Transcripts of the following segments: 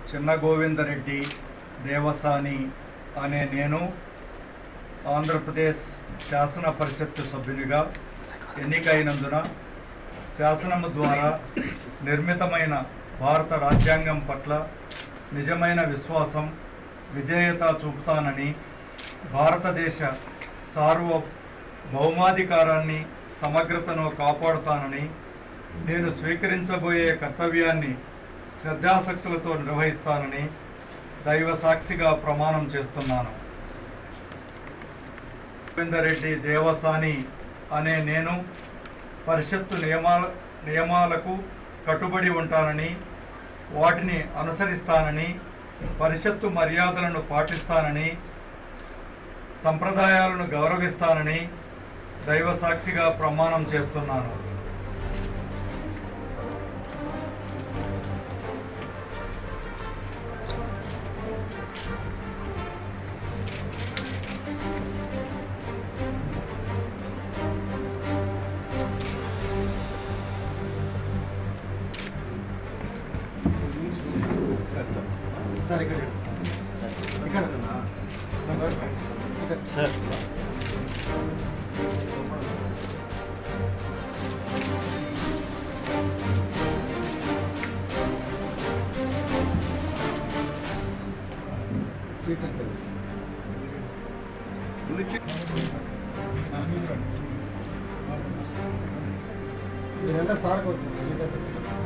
చిన్న గోవిందరెడ్డి దేవసాని అనే నేను ఆంధ్రప్రదేశ్ శాసన పరిషత్తు సభ్యునిగా ఎన్నికైనందున శాసనము ద్వారా నిర్మితమైన భారత రాజ్యాంగం పట్ల నిజమైన విశ్వాసం విధేయత చూపుతానని భారతదేశ సార్వ భౌమాధికారాన్ని సమగ్రతను కాపాడుతానని నేను స్వీకరించబోయే కర్తవ్యాన్ని శ్రద్ధాసక్తులతో నిర్వహిస్తానని దైవ సాక్షిగా ప్రమాణం చేస్తున్నాను గోవిందరెడ్డి దేవసాని అనే నేను పరిషత్తు నియమాల నియమాలకు కట్టుబడి ఉంటానని వాటిని అనుసరిస్తానని పరిషత్తు మర్యాదలను పాటిస్తానని సంప్రదాయాలను గౌరవిస్తానని దైవ సాక్షిగా ప్రమాణం చేస్తున్నాను సార్ ఇక్కడ ఇక్కడ సార్ సీట్ అంటే మీరంతా సార్ సీట్ అంటే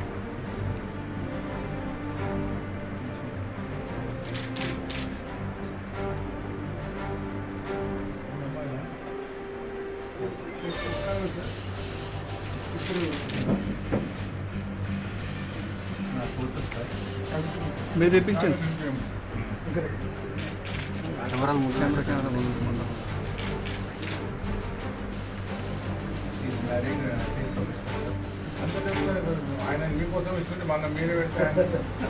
నా కూతురు సార్ మీరు తెప్పించండి కెమెరాలు మూడు కెమెరా కెమెరా ఈజ్ మ్యారీడ్ ఆయన మీకోసం ఇస్తుంటే మన మీరే పెడతారు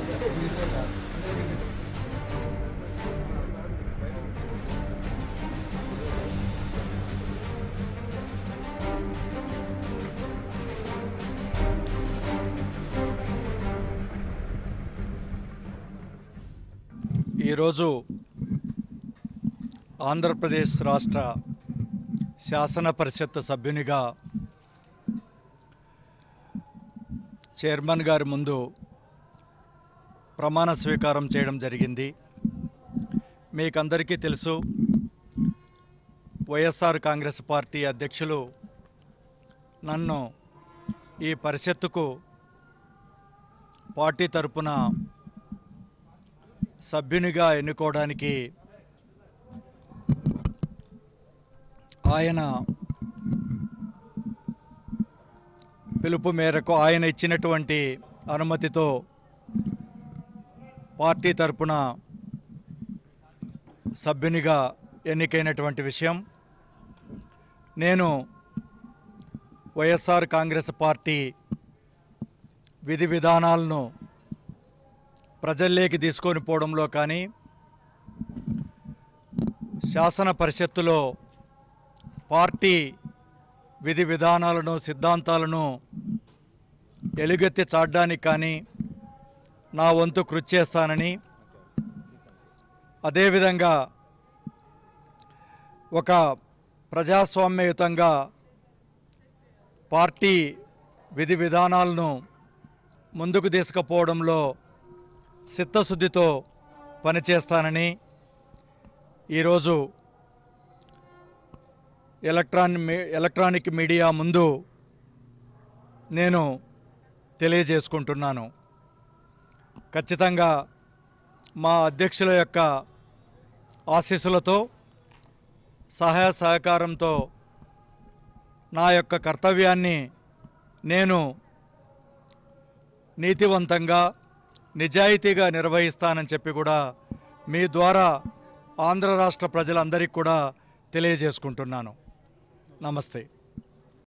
ఈరోజు ఆంధ్రప్రదేశ్ రాష్ట్ర శాసన పరిషత్ సభ్యునిగా చైర్మన్ గారి ముందు ప్రమాణ స్వీకారం చేయడం జరిగింది మీకందరికీ తెలుసు వైఎస్ఆర్ కాంగ్రెస్ పార్టీ అధ్యక్షులు నన్ను ఈ పరిషత్తుకు పార్టీ తరపున సభ్యునిగా ఎన్నుకోవడానికి ఆయన పిలుపు మేరకు ఆయన ఇచ్చినటువంటి అనుమతితో పార్టీ తరపున సభ్యునిగా ఎన్నికైనటువంటి విషయం నేను వైఎస్ఆర్ కాంగ్రెస్ పార్టీ విధి విధానాలను ప్రజల్లోకి తీసుకొని పోవడంలో కానీ శాసన పరిషత్తులో పార్టీ విధి విధానాలను సిద్ధాంతాలను ఎలుగెత్తి చాటడానికి కానీ నా వంతు కృషి చేస్తానని అదేవిధంగా ఒక ప్రజాస్వామ్యయుతంగా పార్టీ విధి విధానాలను ముందుకు తీసుకుపోవడంలో చిత్తశుద్ధితో పనిచేస్తానని ఈరోజు ఎలక్ట్రాన్ మీ ఎలక్ట్రానిక్ మీడియా ముందు నేను తెలియజేసుకుంటున్నాను ఖచ్చితంగా మా అధ్యక్షుల యొక్క ఆశీస్సులతో సహాయ సహకారంతో నా యొక్క కర్తవ్యాన్ని నేను నీతివంతంగా నిజాయితీగా నిర్వహిస్తానని చెప్పి కూడా మీ ద్వారా ఆంధ్ర రాష్ట్ర ప్రజలందరికీ కూడా తెలియజేసుకుంటున్నాను నమస్తే